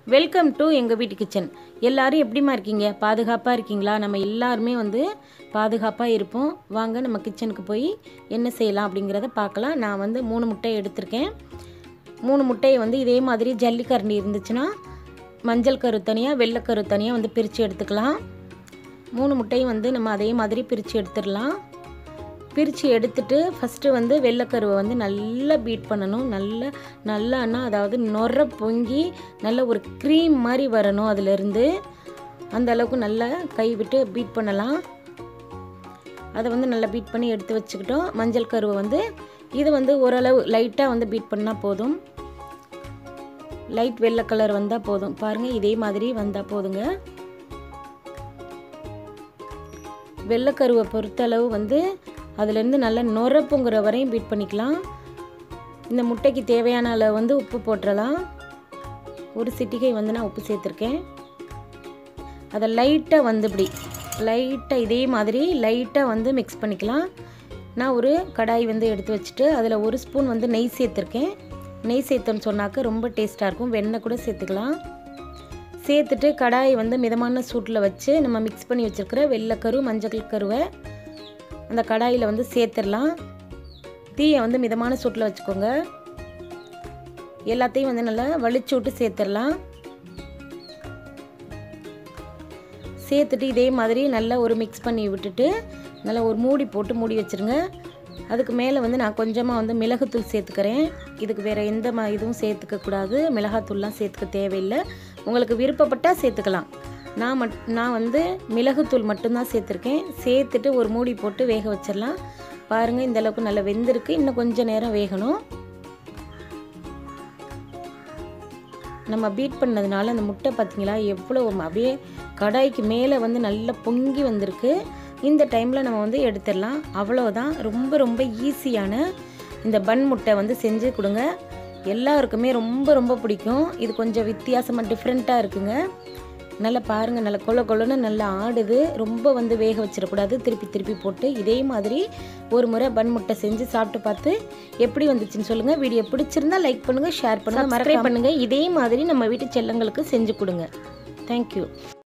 welcome to எங்கள் வீட்டு kitchen எல்லாரும் எப்படிம்மா இருக்கீங்க பாதுகாப்பாக இருக்கீங்களா நம்ம எல்லாருமே வந்து பாதுகாப்பாக இருப்போம் வாங்க நம்ம கிச்சனுக்கு போய் என்ன செய்யலாம் அப்படிங்கிறத பார்க்கலாம் நான் வந்து மூணு முட்டை எடுத்திருக்கேன் மூணு முட்டையை வந்து இதே மாதிரி ஜல்லிக்கரண்டி இருந்துச்சுன்னா மஞ்சள் கரு தனியாக வெள்ளைக்கரு தனியாக வந்து பிரித்து எடுத்துக்கலாம் மூணு முட்டையும் வந்து நம்ம அதே மாதிரி பிரித்து எடுத்துடலாம் பிரித்து எடுத்துட்டு ஃபஸ்ட்டு வந்து வெள்ளைக்கருவை வந்து நல்லா பீட் பண்ணணும் நல்ல நல்லான்னா அதாவது நொற பொங்கி நல்ல ஒரு க்ரீம் மாதிரி வரணும் அதிலிருந்து அந்த அளவுக்கு நல்லா கை விட்டு பீட் பண்ணலாம் அதை வந்து நல்லா பீட் பண்ணி எடுத்து வச்சுக்கிட்டோம் மஞ்சள் கருவை வந்து இது வந்து ஓரளவு லைட்டாக வந்து பீட் பண்ணால் போதும் லைட் வெள்ளை கலர் வந்தால் போதும் பாருங்கள் இதே மாதிரி வந்தால் போதுங்க வெள்ளைக்கருவை பொறுத்தளவு வந்து அதுலேருந்து நல்லா நொர பொங்குற வரையும் பீட் பண்ணிக்கலாம் இந்த முட்டைக்கு தேவையான அளவு வந்து உப்பு போட்டுடலாம் ஒரு சிட்டிகை வந்து நான் உப்பு சேர்த்துருக்கேன் அதை லைட்டாக வந்து இப்படி லைட்டாக இதே மாதிரி லைட்டாக வந்து மிக்ஸ் பண்ணிக்கலாம் நான் ஒரு கடாய் வந்து எடுத்து வச்சுட்டு அதில் ஒரு ஸ்பூன் வந்து நெய் சேர்த்துருக்கேன் நெய் சேர்த்தோன்னு சொன்னாக்க ரொம்ப டேஸ்ட்டாக இருக்கும் வெண்ணெய் கூட சேர்த்துக்கலாம் சேர்த்துட்டு கடாயை வந்து மிதமான சூட்டில் வச்சு நம்ம மிக்ஸ் பண்ணி வச்சுருக்கிற வெள்ளைக்கரு மஞ்சள் கருவை அந்த கடாயில் வந்து சேர்த்துடலாம் தீயை வந்து மிதமான சூட்டில் வச்சுக்கோங்க எல்லாத்தையும் வந்து நல்லா வலிச்சு விட்டு சேர்த்துடலாம் சேர்த்துட்டு இதே மாதிரி நல்லா ஒரு மிக்ஸ் பண்ணி விட்டுட்டு நல்லா ஒரு மூடி போட்டு மூடி வச்சுருங்க அதுக்கு மேலே வந்து நான் கொஞ்சமாக வந்து மிளகுத்தூள் சேர்த்துக்கிறேன் இதுக்கு வேறு எந்த மா இதுவும் சேர்த்துக்கக்கூடாது மிளகாத்தூள்லாம் சேர்த்துக்க தேவையில்லை உங்களுக்கு விருப்பப்பட்டால் சேர்த்துக்கலாம் நான் மட் நான் வந்து மிளகுத்தூள் மட்டும்தான் சேர்த்துருக்கேன் சேர்த்துட்டு ஒரு மூடி போட்டு வேக வச்சிடலாம் பாருங்கள் இந்த அளவுக்கு நல்லா வெந்திருக்கு இன்னும் கொஞ்சம் நேரம் வேகணும் நம்ம பீட் பண்ணதுனால அந்த முட்டை பார்த்தீங்களா எவ்வளோ அப்படியே கடாய்க்கு மேலே வந்து நல்லா பொங்கி வந்திருக்கு இந்த டைமில் நம்ம வந்து எடுத்துடலாம் அவ்வளோதான் ரொம்ப ரொம்ப ஈஸியான இந்த பன் முட்டை வந்து செஞ்சு கொடுங்க எல்லாருக்குமே ரொம்ப ரொம்ப பிடிக்கும் இது கொஞ்சம் வித்தியாசமாக டிஃப்ரெண்ட்டாக இருக்குங்க நல்லா பாருங்கள் நல்லா கொல கொலன்னு நல்லா ஆடுது ரொம்ப வந்து வேக வச்சிடக்கூடாது திருப்பி திருப்பி போட்டு இதே மாதிரி ஒரு முறை பன் முட்டை செஞ்சு சாப்பிட்டு பார்த்து எப்படி வந்துச்சுன்னு சொல்லுங்கள் வீடியோ பிடிச்சிருந்தா லைக் பண்ணுங்கள் ஷேர் பண்ணுங்கள் மறக்காம பண்ணுங்கள் இதே மாதிரி நம்ம வீட்டு செல்லங்களுக்கு செஞ்சு கொடுங்க தேங்க்யூ